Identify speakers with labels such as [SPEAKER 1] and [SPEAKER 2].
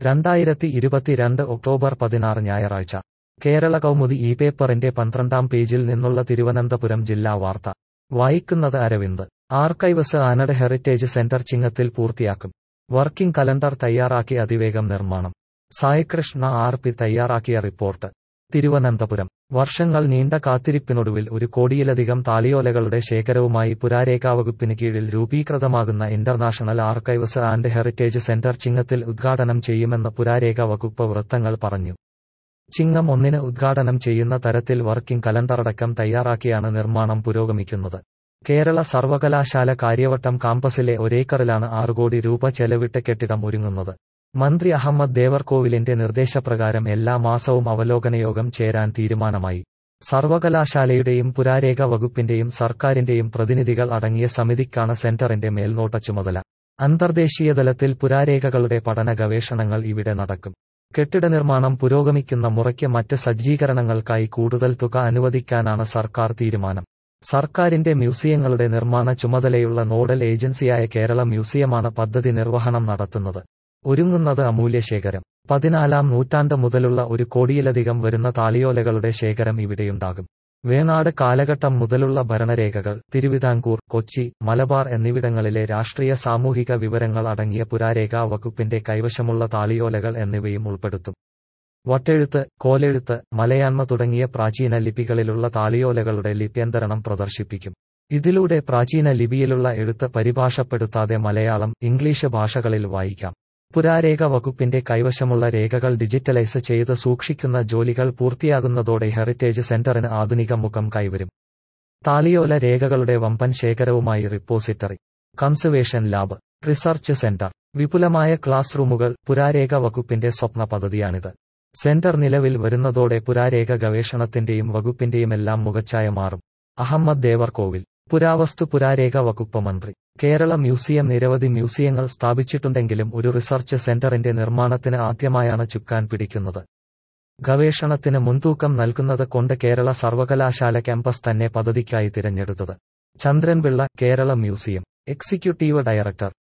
[SPEAKER 1] രണ്ടായിരത്തി ഇരുപത്തിരണ്ട് ഒക്ടോബർ പതിനാറ് ഞായറാഴ്ച കേരള കൗമുദി ഈ പേപ്പറിന്റെ പന്ത്രണ്ടാം പേജിൽ നിന്നുള്ള തിരുവനന്തപുരം ജില്ലാ വാർത്ത വായിക്കുന്നത് Aravind archives and heritage centre ചിങ്ങത്തിൽ പൂർത്തിയാക്കും വർക്കിംഗ് കലണ്ടർ തയ്യാറാക്കി അതിവേഗം നിർമ്മാണം സായികൃഷ്ണ ആർ പി തയ്യാറാക്കിയ റിപ്പോർട്ട് തിരുവനന്തപുരം വർഷങ്ങൾ നീണ്ട കാത്തിരിപ്പിനൊടുവിൽ ഒരു കോടിയിലധികം താളിയോലകളുടെ ശേഖരവുമായി പുരാരേഖാ വകുപ്പിന് കീഴിൽ രൂപീകൃതമാകുന്ന international archives and heritage centre ചിങ്ങത്തിൽ ഉദ്ഘാടനം ചെയ്യുമെന്ന് പുരാരേഖാ വകുപ്പ് വൃത്തങ്ങൾ പറഞ്ഞു ചിങ്ങം ഒന്നിന് ഉദ്ഘാടനം ചെയ്യുന്ന തരത്തിൽ വർക്കിംഗ് കലണ്ടറടക്കം തയ്യാറാക്കിയാണ് നിർമ്മാണം പുരോഗമിക്കുന്നത് കേരള സർവകലാശാല കാര്യവട്ടം കാമ്പസിലെ ഒരേക്കറിലാണ് ആറ് കോടി രൂപ ചെലവിട്ട് കെട്ടിടം ഒരുങ്ങുന്നത് മന്ത്രി അഹമ്മദ് ദേവർകോവിലിന്റെ നിർദ്ദേശപ്രകാരം എല്ലാ മാസവും അവലോകനയോഗം ചേരാൻ തീരുമാനമായി സർവകലാശാലയുടെയും പുരാരേഖ വകുപ്പിന്റെയും സർക്കാരിന്റെയും പ്രതിനിധികൾ അടങ്ങിയ സമിതിക്കാണ് സെന്ററിന്റെ മേൽനോട്ട ചുമതല അന്തർദേശീയ തലത്തിൽ പുരാരേഖകളുടെ പഠന ഗവേഷണങ്ങൾ ഇവിടെ നടക്കും കെട്ടിട നിർമ്മാണം പുരോഗമിക്കുന്ന മുറയ്ക്ക് മറ്റ് സജ്ജീകരണങ്ങൾക്കായി കൂടുതൽ തുക അനുവദിക്കാനാണ് സർക്കാർ തീരുമാനം സർക്കാരിന്റെ മ്യൂസിയങ്ങളുടെ നിർമ്മാണ ചുമതലയുള്ള നോഡൽ ഏജൻസിയായ കേരള മ്യൂസിയമാണ് പദ്ധതി നിർവഹണം നടത്തുന്നത് ഒരുങ്ങുന്നത് അമൂല്യശേഖരം പതിനാലാം നൂറ്റാണ്ട് മുതലുള്ള ഒരു കോടിയിലധികം വരുന്ന താളിയോലകളുടെ ശേഖരം ഇവിടെയുണ്ടാകും വേണാട് കാലഘട്ടം മുതലുള്ള ഭരണരേഖകൾ തിരുവിതാംകൂർ കൊച്ചി മലബാർ എന്നിവിടങ്ങളിലെ രാഷ്ട്രീയ സാമൂഹിക വിവരങ്ങൾ അടങ്ങിയ പുരാരേഖാ വകുപ്പിന്റെ കൈവശമുള്ള താളിയോലകൾ എന്നിവയും ഉൾപ്പെടുത്തും വട്ടെഴുത്ത് കോലെഴുത്ത് മലയാണ്മ തുടങ്ങിയ പ്രാചീന ലിപികളിലുള്ള താളിയോലകളുടെ ലിപ്യന്തരണം പ്രദർശിപ്പിക്കും ഇതിലൂടെ പ്രാചീന ലിപിയിലുള്ള എഴുത്ത് പരിഭാഷപ്പെടുത്താതെ മലയാളം ഇംഗ്ലീഷ് ഭാഷകളിൽ വായിക്കാം പുരാരേഖ വകുപ്പിന്റെ കൈവശമുള്ള രേഖകൾ ഡിജിറ്റലൈസ് ചെയ്ത് സൂക്ഷിക്കുന്ന ജോലികൾ പൂർത്തിയാകുന്നതോടെ ഹെറിറ്റേജ് സെന്ററിന് ആധുനിക മുഖം കൈവരും താളിയോല രേഖകളുടെ വമ്പൻ ശേഖരവുമായി repository conservation lab research centre വിപുലമായ ക്ലാസ് റൂമുകൾ പുരാരേഖ വകുപ്പിന്റെ സ്വപ്ന പദ്ധതിയാണിത് സെന്റർ നിലവിൽ വരുന്നതോടെ പുരാരേഖ ഗവേഷണത്തിന്റെയും വകുപ്പിന്റെയുമെല്ലാം മുഖച്ഛായ മാറും അഹമ്മദ് ദേവർകോവിൽ പുരാവസ്തു പുരാരേഖ വകുപ്പ് മന്ത്രി കേരള മ്യൂസിയം നിരവധി മ്യൂസിയങ്ങൾ സ്ഥാപിച്ചിട്ടുണ്ടെങ്കിലും ഒരു റിസർച്ച് സെന്ററിന്റെ നിർമ്മാണത്തിന് ആദ്യമായാണ് ചുക്കാൻ പിടിക്കുന്നത് ഗവേഷണത്തിന് മുൻതൂക്കം നൽകുന്നത് കൊണ്ട് കേരള സർവകലാശാല ക്യാമ്പസ് തന്നെ പദ്ധതിക്കായി തിരഞ്ഞെടുത്തത് Chandran Pillai Kerala museum executive director